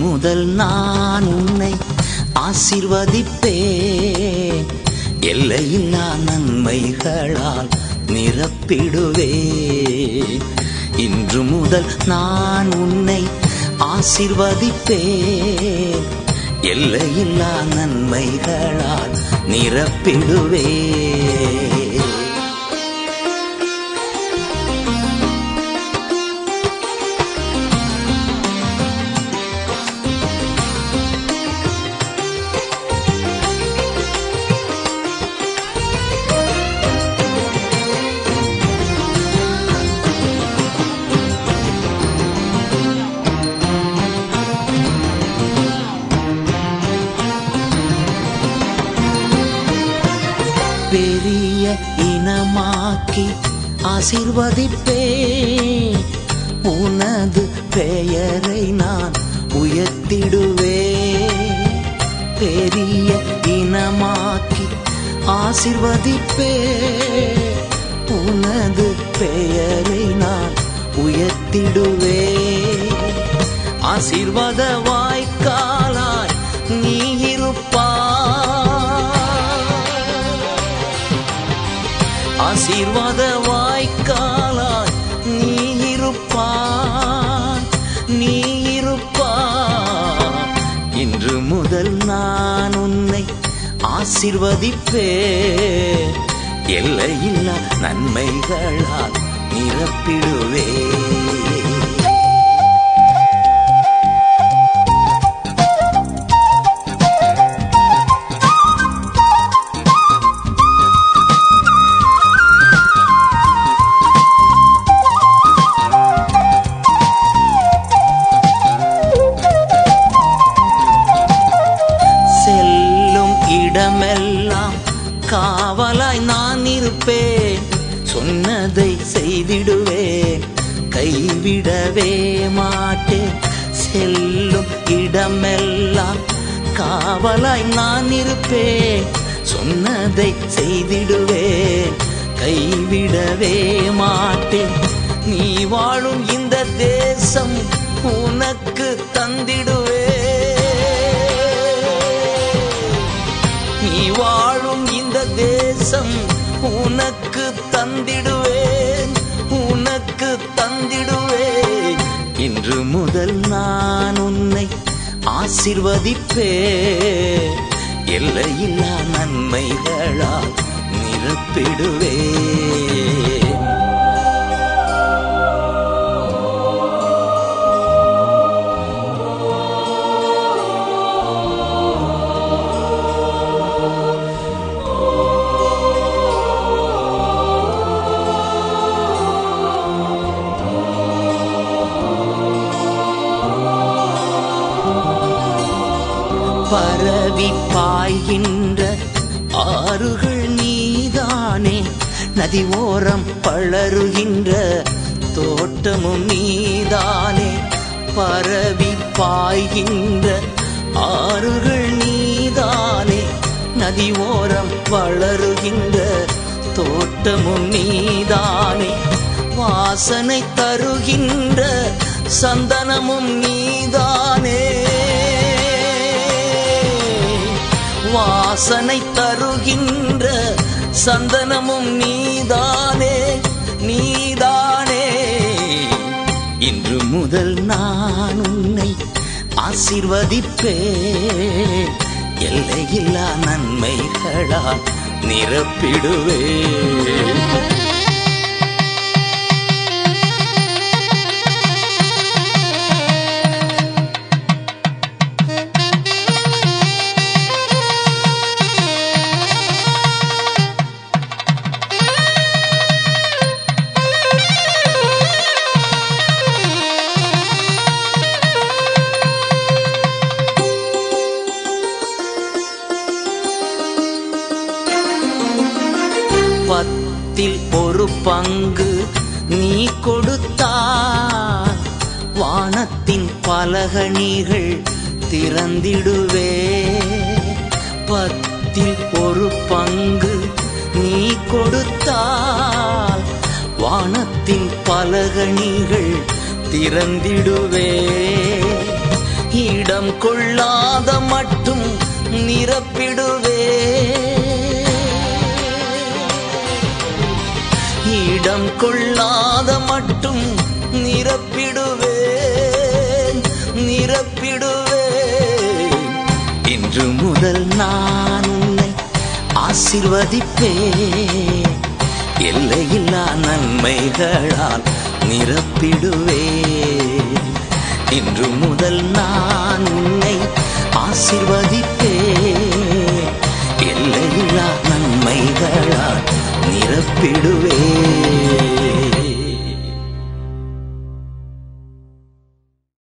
முதல் நான் உன்னை ஆசிர்வதிப்பேன் எல்லையில்லா நன்மைகளால் நிரப்பிடுவேன் இன்று முதல் நான் உன்னை ஆசிர்வதிப்பேன் எல்லையில்லா நன்மைகளால் நிரப்பிடுவேன் பெரிய இனமாக்கி ஆசிர்வதிப்பே உனது பெயரை நான் உயர்த்திடுவே பெரிய இனமாக்கி ஆசிர்வதிப்பே உனது பெயரை நான் உயர்த்திடுவே ஆசீர்வாத வாய்க்காலாய் நீ இருப்பாய் ஆசீர்வாத வாய்க்காலாய் நீ இருப்பாய் நீ இருப்பாய் இன்று முதல் நான் உன்னை ஆசிர்வதிப்பே எல்லையில்லா நன்மைகளால் நிரப்பிடுவே செல்லும் இடமெல்லாம் காவலாய் நான் இருப்பேன் சொன்னதை செய்திடுவேன் கைவிடவே மாட்டேன் செல்லும் இடமெல்லாம் காவலாய் நான் இருப்பேன் சொன்னதை செய்திடுவேன் கைவிடவே மாட்டேன் நீ வாழும் இந்த தேசம் உனக்கு தந்திடுவே நீ வாழும் இந்த தேசம் உனக்கு தந்திடுவேன் உனக்கு தந்திடுவேன் இன்று முதல் நான் உன்னை ஆசிர்வதிப்பே எல்லையில்லா நன்மைகளால் நிரப்பிடுவேன் பரவி பாய்கின்ற ஆறுகள் நீதானே நதி ஓரம் பளருகின்ற தோட்டமும் நீதானே பரவி பாய்கின்ற ஆறுகள் நீதானே நதி ஓரம் வளருகின்ற தோட்டமும் நீதானே வாசனை தருகின்ற சந்தனமும் நீதானே வாசனை தருகின்ற சந்தனமும் நீதானே நீதானே இன்று முதல் நான் உன்னை ஆசிர்வதிப்பேன் எல்லையில்லா நன்மைகளால் நிரப்பிடுவேன் பத்தில் ஒரு பங்கு நீ கொடுத்தால் வானத்தின் பலகணிகள் திறந்திடுவே பத்தில் ஒரு பங்கு நீ கொடுத்தால் வானத்தின் பலகணிகள் திறந்திடுவே இட இடம் கொள்ளாத மட்டும் நிரப்பிடுவே இடம் கொள்ளாத மட்டும் நிரப்பிடுவேன் நிரப்பிடுவேன் இன்று முதல் நான் உன்னை ஆசிர்வதிப்பேன் எல்லையில்லா நன்மைகளால் நிரப்பிடுவேன் இன்று முதல் நான் உன்னை ஆசிர்வதிப்பேன் எல்லையில்லா நன்மைகளால் நிரப்பிடுவேன்